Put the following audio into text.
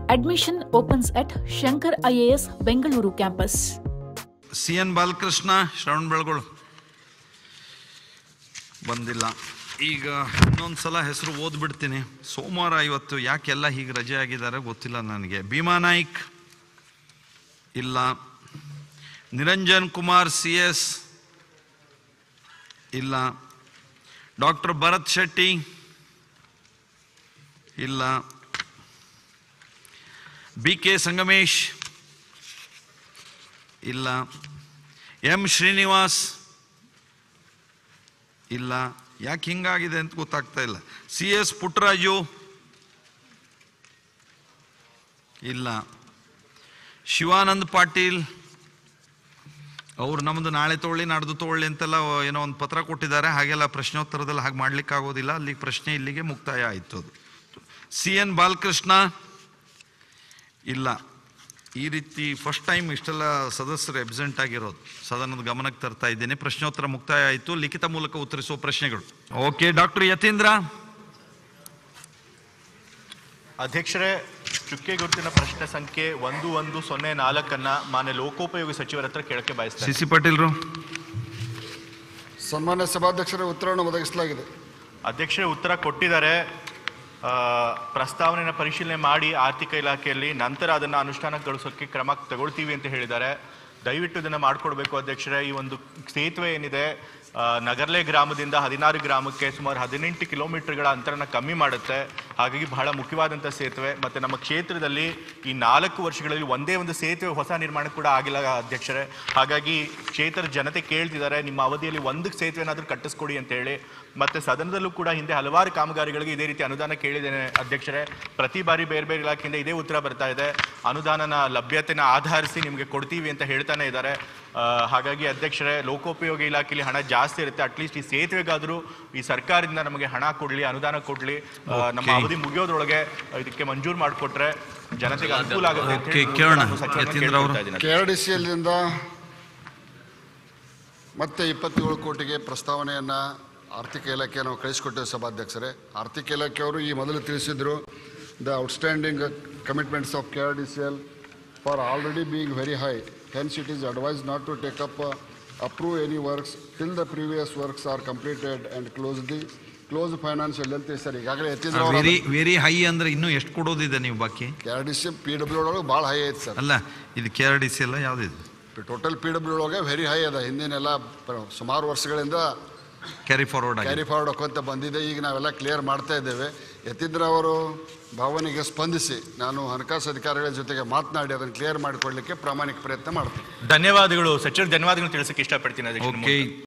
Admission opens at Shankar IAS Bengaluru campus. C N Balakrishna Shravana Belagola ಬಂದಿಲ್ಲ ಈಗ ಇನ್ನೊಂದು ಸಲ ಹೆಸರು ಓದ್ಬಿಡ್ತೀನಿ ಸೋಮವಾರ ಇವತ್ತು ಯಾಕೆಲ್ಲ ಹೀಗೆ ರಜೆ ಆಗಿದ್ದಾರೆ ಗೊತ್ತಿಲ್ಲ ನನಗೆ ಭೀಮಾ ನಾಯ್ಕ್ ಇಲ್ಲ ನಿರಂಜನ್ ಕುಮಾರ್ ಸಿ ಎಸ್ ಇಲ್ಲ ಡಾಕ್ಟರ್ ಭರತ್ ಶೆಟ್ಟಿ ಇಲ್ಲ ಬಿ ಕೆ ಸಂಗಮೇಶ್ ಇಲ್ಲ ಎಂ ಶ್ರೀನಿವಾಸ್ ಇಲ್ಲ ಯಾಕೆ ಹಿಂಗಾಗಿದೆ ಅಂತ ಗೊತ್ತಾಗ್ತಾ ಇಲ್ಲ ಸಿ ಎಸ್ ಪುಟ್ಟರಾಜು ಇಲ್ಲ ಶಿವಾನಂದ್ ಪಾಟೀಲ್ ಅವ್ರು ನಮ್ಮದು ನಾಳೆ ತೊಗೊಳ್ಳಿ ನಾಡ್ದು ತೊಗೊಳ್ಳಿ ಅಂತೆಲ್ಲ ಏನೋ ಒಂದು ಪತ್ರ ಕೊಟ್ಟಿದ್ದಾರೆ ಹಾಗೆಲ್ಲ ಪ್ರಶ್ನೋತ್ತರದಲ್ಲಿ ಹಾಗೆ ಮಾಡ್ಲಿಕ್ಕೆ ಆಗೋದಿಲ್ಲ ಅಲ್ಲಿಗೆ ಪ್ರಶ್ನೆ ಇಲ್ಲಿಗೆ ಮುಕ್ತಾಯ ಆಯಿತು ಅದು ಸಿ ಎನ್ ಬಾಲಕೃಷ್ಣ ಇಲ್ಲ ಈ ರೀತಿ ಫಸ್ಟ್ ಟೈಮ್ ಇಷ್ಟೆಲ್ಲ ಸದಸ್ಯರು ಎಬ್ಸೆಂಟ್ ಆಗಿರೋದು ಸದನದ ಗಮನಕ್ಕೆ ತರ್ತಾ ಇದ್ದೇನೆ ಪ್ರಶ್ನೋತ್ತರ ಮುಕ್ತಾಯ ಆಯಿತು ಲಿಖಿತ ಮೂಲಕ ಉತ್ತರಿಸುವ ಪ್ರಶ್ನೆಗಳು ಓಕೆ ಡಾಕ್ಟರ್ ಯತೀಂದ್ರ ಅಧ್ಯಕ್ಷರೇ ಚುಕ್ಕೆ ಗುರುತಿನ ಪ್ರಶ್ನೆ ಸಂಖ್ಯೆ ಒಂದು ಒಂದು ಸೊನ್ನೆ ನಾಲ್ಕನ್ನ ಮಾನ್ಯ ಲೋಕೋಪಯೋಗಿ ಸಚಿವರ ಹತ್ರ ಕೇಳಕ್ಕೆ ಸಿ ಬಯಸ್ತಾರೆ ಸಿ ಪಾಟೀಲ್ರು ಸನ್ಮಾನ್ಯ ಸಭಾಧ್ಯಕ್ಷರ ಉತ್ತರವನ್ನು ಒದಗಿಸಲಾಗಿದೆ ಅಧ್ಯಕ್ಷರೇ ಉತ್ತರ ಕೊಟ್ಟಿದ್ದಾರೆ ಆ, ಪ್ರಸ್ತಾವನೆಯನ್ನು ಪರಿಶೀಲನೆ ಮಾಡಿ ಆರ್ಥಿಕ ಇಲಾಖೆಯಲ್ಲಿ ನಂತರ ಅದನ್ನು ಅನುಷ್ಠಾನಗೊಳಿಸೋಕ್ಕೆ ಕ್ರಮ ತಗೊಳ್ತೀವಿ ಅಂತ ಹೇಳಿದ್ದಾರೆ ದಯವಿಟ್ಟು ಇದನ್ನು ಮಾಡಿಕೊಡ್ಬೇಕು ಅಧ್ಯಕ್ಷರೇ ಈ ಒಂದು ಸೇತುವೆ ಏನಿದೆ ಆ, ನಗರ್ಲೆ ಗ್ರಾಮದಿಂದ ಹದಿನಾರು ಗ್ರಾಮಕ್ಕೆ ಸುಮಾರು ಹದಿನೆಂಟು ಕಿಲೋಮೀಟರ್ಗಳ ಅಂತರನ ಕಮ್ಮಿ ಮಾಡುತ್ತೆ ಹಾಗಾಗಿ ಬಹಳ ಮುಖ್ಯವಾದಂಥ ಸೇತುವೆ ಮತ್ತು ನಮ್ಮ ಕ್ಷೇತ್ರದಲ್ಲಿ ಈ ನಾಲ್ಕು ವರ್ಷಗಳಲ್ಲಿ ಒಂದೇ ಒಂದು ಸೇತುವೆ ಹೊಸ ನಿರ್ಮಾಣ ಕೂಡ ಆಗಿಲ್ಲ ಅಧ್ಯಕ್ಷರೇ ಹಾಗಾಗಿ ಕ್ಷೇತ್ರದ ಜನತೆ ಕೇಳ್ತಿದ್ದಾರೆ ನಿಮ್ಮ ಅವಧಿಯಲ್ಲಿ ಒಂದು ಸೇತುವೆನಾದರೂ ಕಟ್ಟಿಸ್ಕೊಡಿ ಅಂತ ಹೇಳಿ ಮತ್ತೆ ಸದನದಲ್ಲೂ ಕೂಡ ಹಿಂದೆ ಹಲವಾರು ಕಾಮಗಾರಿಗಳಿಗೆ ಇದೇ ರೀತಿ ಅನುದಾನ ಕೇಳಿದ್ದೇನೆ ಅಧ್ಯಕ್ಷರೇ ಪ್ರತಿ ಬಾರಿ ಬೇರೆ ಬೇರೆ ಇಲಾಖೆಯಿಂದ ಇದೇ ಉತ್ತರ ಬರ್ತಾ ಇದೆ ಅನುದಾನನ ಲಭ್ಯತೆನ ಆಧರಿಸಿ ನಿಮಗೆ ಕೊಡ್ತೀವಿ ಅಂತ ಹೇಳ್ತಾನೆ ಇದ್ದಾರೆ ಆ, ಹಾಗಾಗಿ ಅಧ್ಯಕ್ಷರೇ ಲೋಕೋಪಯೋಗಿ ಇಲಾಖೆಯಲ್ಲಿ ಹಣ ಜಾಸ್ತಿ ಇರುತ್ತೆ ಅಟ್ಲೀಸ್ಟ್ ಈ ಸೇತುವೆಗಾದರೂ ಈ ಸರ್ಕಾರದಿಂದ ನಮಗೆ ಹಣ ಕೊಡ್ಲಿ ಅನುದಾನ ಕೊಡ್ಲಿ ಆ, ನಮ್ಮ Okay. ಅವಧಿ ಮುಗಿಯೋದ್ರೊಳಗೆ ಇದಕ್ಕೆ ಮಂಜೂರು ಮಾಡಿಕೊಟ್ರೆ ಜನತೆಗೆ ಅನುಕೂಲ ಆಗುತ್ತೆ ಅಂತ ಹೇಳಿ Okay, ಕೇಳೋಣ. ನಾನು ಸಚಿವರನ್ನ ಯತೀಂದ್ರ ಅವರು. ಕೇಳ್ಕೊಳ್ತಾ ಇದ್ದೀನಿ. ಕೆ ಆರ್ ಡಿ ಸಿ ಎಲ್ನಿಂದ ಮತ್ತೆ ಇಪ್ಪತ್ತೇಳು ಕೋಟಿಗೆ ಪ್ರಸ್ತಾವನೆಯನ್ನು ಆರ್ಥಿಕ ಇಲಾಖೆ ನಾವು ಕಳಿಸಿಕೊಟ್ಟೇವೆ ಸಭಾಧ್ಯಕ್ಷರೇ ಆರ್ಥಿಕ ಇಲಾಖೆಯವರು ಈ ಮೊದಲು ತಿಳಿಸಿದ್ರು the outstanding commitments of K R D C L for already being very high hence it is advise not to take up approve any works till the previous works are completed and close the close financial ಅಂತ sir ಈಗಾಗಲೇ Yathindra very very high ಅಂದ್ರೆ ಇನ್ನೂ ಎಷ್ಟು ಕೊಡೋದಿದೆ ನೀವು ಬಾಕಿ K R D C P W ಒಳಗೆ ಭಾಳ ಹೈ ಐತೆ ಸರ್ ಅಲ್ಲ ಇದು ಕೆ ಆರ್ ಡಿ ಸಿ ಎಲ್ಲ ಯಾವುದಿದೆ ಟೋಟಲ್ ಪಿ ಡಬ್ಲ್ಯೂ ಒಳಗೆ ವೆರಿ ಹೈ ಅದ ಹಿಂದಿನೆಲ್ಲ ಪ್ರ- ಸುಮಾರು ವರ್ಷಗಳಿಂದ ಕ್ಯಾರಿ ಫಾರ್ವರ್ಡ್ ಆಗಿದೆ ಕ್ಯಾರಿ ಫಾರ್ವರ್ಡ್ ಹಾಕೊಂತ ಬಂದಿದೆ ಈಗ ನಾವೆಲ್ಲ ಕ್ಲಿಯರ್ ಮಾಡ್ತಾ ಇದ್ದೇವೆ ಯತೀಂದ್ರ ಅವರು ಭಾವನೆಗೆ ಸ್ಪಂದಿಸಿ ನಾನು ಹಣಕಾಸು ಅಧಿಕಾರಿಗಳ ಜೊತೆಗೆ ಮಾತನಾಡಿ ಅದನ್ನು ಕ್ಲಿಯರ್ ಮಾಡಿಕೊಳ್ಳಿಕ್ಕೆ ಪ್ರಾಮಾಣಿಕ ಪ್ರಯತ್ನ ಮಾಡ್ತೀನಿ ಧನ್ಯವಾದಗಳು ಸಚಿವರು ಧನ್ಯವಾದಗಳು ತಿಳಿಸಕ್ಕೆ ಇಷ್ಟಪಡ್ತೀನಿ ಅಧ್ಯಕ್ಷರೇ. ಓಕೆ